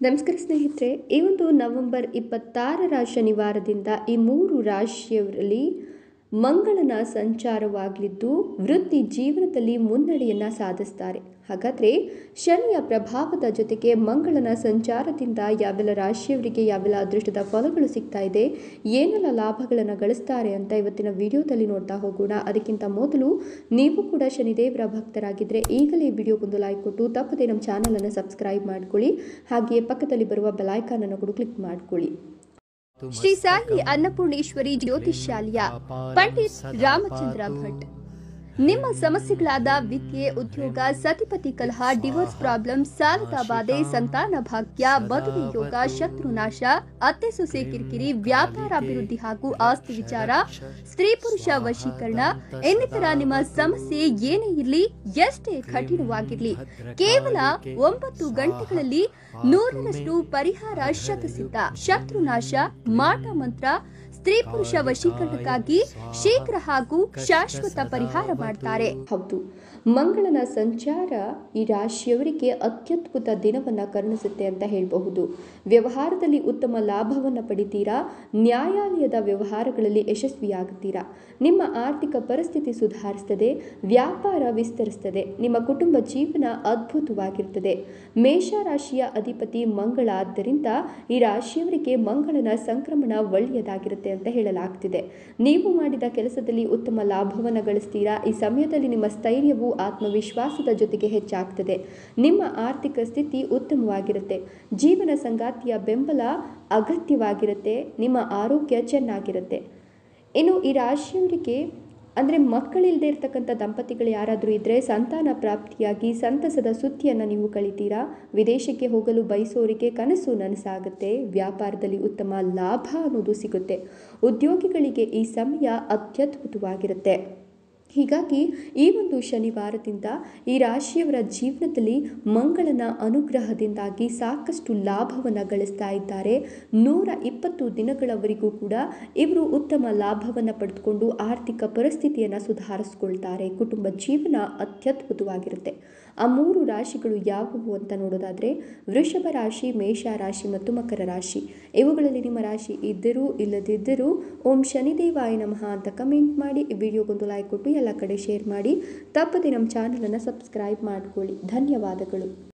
ನಮಸ್ಕಾರ ಸ್ನೇಹಿತರೆ ಈ ಒಂದು ನವೆಂಬರ್ ಇಪ್ಪತ್ತಾರರ ಶನಿವಾರದಿಂದ ಈ ಮೂರು ರಾಶಿಯವರಲ್ಲಿ ಮಂಗಳನ ಸಂಚಾರವಾಗಲಿದ್ದು ವೃತ್ತಿ ಜೀವನದಲ್ಲಿ ಮುನ್ನಡೆಯನ್ನು ಸಾಧಿಸ್ತಾರೆ ಹಾಗಾದರೆ ಶನಿಯ ಪ್ರಭಾವದ ಜೊತೆಗೆ ಮಂಗಳನ ಸಂಚಾರದಿಂದ ಯಾವೆಲ್ಲ ರಾಶಿಯವರಿಗೆ ಯಾವೆಲ್ಲ ಅದೃಷ್ಟದ ಫಲಗಳು ಸಿಗ್ತಾ ಇದೆ ಏನೆಲ್ಲ ಲಾಭಗಳನ್ನು ಗಳಿಸ್ತಾರೆ ಅಂತ ಇವತ್ತಿನ ವಿಡಿಯೋದಲ್ಲಿ ನೋಡ್ತಾ ಹೋಗೋಣ ಅದಕ್ಕಿಂತ ಮೊದಲು ನೀವು ಕೂಡ ಶನಿದೇವರ ಭಕ್ತರಾಗಿದ್ದರೆ ಈಗಲೇ ಈ ವಿಡಿಯೋಗೊಂದು ಲೈಕ್ ಕೊಟ್ಟು ತಪ್ಪದೆ ನಮ್ಮ ಚಾನಲನ್ನು ಸಬ್ಸ್ಕ್ರೈಬ್ ಮಾಡ್ಕೊಳ್ಳಿ ಹಾಗೆಯೇ ಪಕ್ಕದಲ್ಲಿ ಬರುವ ಬೆಲೈಕಾನನ್ನು ಕೂಡ ಕ್ಲಿಕ್ ಮಾಡ್ಕೊಳ್ಳಿ ಶ್ರೀ ಸಾಯಿ ಅನ್ನಪೂರ್ಣೇಶ್ವರಿ ಜ್ಯೋತಿಷ್ಯಾಲಯ ಪಂಡಿತ್ ರಾಮಚಂದ್ರ ಭಟ್ ನಿಮ್ಮ ಸಮಸ್ಯೆಗಳಾದ ವಿದ್ಯೆ ಉದ್ಯೋಗ ಸತಿಪತಿ ಕಲಹ ಡಿವೋರ್ಸ್ ಪ್ರಾಬ್ಲಮ್ ಸಾಲದ ಬಾಧೆ ಸಂತಾನ ಭಾಗ್ಯ ಮದುವೆ ಯೋಗ ಶತ್ರುನಾಶ ಅತ್ತೆ ಸೊಸೆ ಕಿರಿಕಿರಿ ವ್ಯಾಪಾರಾಭಿವೃದ್ಧಿ ಹಾಗೂ ಆಸ್ತಿ ವಿಚಾರ ಸ್ತ್ರೀ ಪುರುಷ ವಶೀಕರಣ ಇನ್ನಿತರ ನಿಮ್ಮ ಸಮಸ್ಯೆ ಏನೇ ಇರಲಿ ಎಷ್ಟೇ ಕಠಿಣವಾಗಿರ್ಲಿ ಕೇವಲ ಒಂಬತ್ತು ಗಂಟೆಗಳಲ್ಲಿ ನೂರರಷ್ಟು ಪರಿಹಾರ ಶತಸಿದ್ಧ ಶತ್ರುನಾಶ ಮಾಟ ಮಂತ್ರ ಸ್ತ್ರೀ ಪುರುಷ ವಶೀಕರಣಕ್ಕಾಗಿ ಶೀಘ್ರ ಹಾಗೂ ಶಾಶ್ವತ ಪರಿಹಾರ ಮಾಡ್ತಾರೆ ಹೌದು ಮಂಗಳನ ಸಂಚಾರ ಈ ರಾಶಿಯವರಿಗೆ ಅತ್ಯದ್ಭುತ ದಿನವನ್ನ ಕರುಣಿಸುತ್ತೆ ಅಂತ ಹೇಳಬಹುದು ವ್ಯವಹಾರದಲ್ಲಿ ಉತ್ತಮ ಲಾಭವನ್ನ ಪಡಿತೀರಾ ನ್ಯಾಯಾಲಯದ ವ್ಯವಹಾರಗಳಲ್ಲಿ ಯಶಸ್ವಿಯಾಗುತ್ತೀರಾ ನಿಮ್ಮ ಆರ್ಥಿಕ ಪರಿಸ್ಥಿತಿ ಸುಧಾರಿಸ್ತದೆ ವ್ಯಾಪಾರ ವಿಸ್ತರಿಸ್ತದೆ ನಿಮ್ಮ ಕುಟುಂಬ ಜೀವನ ಅದ್ಭುತವಾಗಿರ್ತದೆ ಮೇಷ ರಾಶಿಯ ಅಧಿಪತಿ ಮಂಗಳ ಆದ್ದರಿಂದ ಈ ರಾಶಿಯವರಿಗೆ ಮಂಗಳನ ಸಂಕ್ರಮಣ ಒಳ್ಳೆಯದಾಗಿರುತ್ತೆ ಅಂತ ಹೇಳಲಾಗ್ತಿದೆ ನೀವು ಮಾಡಿದ ಕೆಲಸದಲ್ಲಿ ಉತ್ತಮ ಲಾಭವನ್ನು ಗಳಿಸ್ತೀರಾ ಈ ಸಮಯದಲ್ಲಿ ನಿಮ್ಮ ಸ್ಥೈರ್ಯವು ಆತ್ಮವಿಶ್ವಾಸದ ಜೊತೆಗೆ ಹೆಚ್ಚಾಗ್ತದೆ ನಿಮ್ಮ ಆರ್ಥಿಕ ಸ್ಥಿತಿ ಉತ್ತಮವಾಗಿರುತ್ತೆ ಜೀವನ ಸಂಗಾತಿಯ ಬೆಂಬಲ ಅಗತ್ಯವಾಗಿರುತ್ತೆ ನಿಮ್ಮ ಆರೋಗ್ಯ ಚೆನ್ನಾಗಿರುತ್ತೆ ಇನ್ನು ಈ ರಾಶಿಯವರಿಗೆ ಅಂದರೆ ಮಕ್ಕಳಿಲ್ಲದೆ ಇರತಕ್ಕಂಥ ದಂಪತಿಗಳು ಯಾರಾದರೂ ಇದ್ದರೆ ಸಂತಾನ ಪ್ರಾಪ್ತಿಯಾಗಿ ಸಂತಸದ ಸುದ್ದಿಯನ್ನು ನೀವು ಕಳಿತೀರಾ ವಿದೇಶಕ್ಕೆ ಹೋಗಲು ಬಯಸೋರಿಗೆ ಕನಸು ನನಸಾಗುತ್ತೆ ವ್ಯಾಪಾರದಲ್ಲಿ ಉತ್ತಮ ಲಾಭ ಅನ್ನೋದು ಸಿಗುತ್ತೆ ಉದ್ಯೋಗಿಗಳಿಗೆ ಈ ಸಮಯ ಅತ್ಯದ್ಭುತವಾಗಿರುತ್ತೆ ಹೀಗಾಗಿ ಈ ಒಂದು ಶನಿವಾರದಿಂದ ಈ ರಾಶಿಯವರ ಜೀವನದಲ್ಲಿ ಮಂಗಳನ ಅನುಗ್ರಹದಿಂದಾಗಿ ಸಾಕಷ್ಟು ಲಾಭವನ್ನು ಗಳಿಸ್ತಾ ಇದ್ದಾರೆ ನೂರ ಇಪ್ಪತ್ತು ದಿನಗಳವರೆಗೂ ಕೂಡ ಇವರು ಉತ್ತಮ ಲಾಭವನ್ನು ಪಡೆದುಕೊಂಡು ಆರ್ಥಿಕ ಪರಿಸ್ಥಿತಿಯನ್ನು ಸುಧಾರಿಸ್ಕೊಳ್ತಾರೆ ಕುಟುಂಬ ಜೀವನ ಅತ್ಯದ್ಭುತವಾಗಿರುತ್ತೆ ಆ ಮೂರು ರಾಶಿಗಳು ಯಾವುವು ಅಂತ ನೋಡೋದಾದರೆ ವೃಷಭ ರಾಶಿ ಮೇಷ ರಾಶಿ ಮತ್ತು ಮಕರ ರಾಶಿ ಇವುಗಳಲ್ಲಿ ನಿಮ್ಮ ರಾಶಿ ಇದ್ದರೂ ಇಲ್ಲದಿದ್ದರೂ ಓಂ ಶನಿದೇವಾಯ ನಮಃ ಅಂತ ಕಮೆಂಟ್ ಮಾಡಿ ಈ ವಿಡಿಯೋಗೊಂದು ಲೈಕ್ ಕೊಟ್ಟು ಎಲ್ಲ ಕಡೆ ಶೇರ್ ಮಾಡಿ ತಪ್ಪದೆ ನಮ್ಮ ಚಾನಲನ್ನು ಸಬ್ಸ್ಕ್ರೈಬ್ ಮಾಡಿಕೊಳ್ಳಿ ಧನ್ಯವಾದಗಳು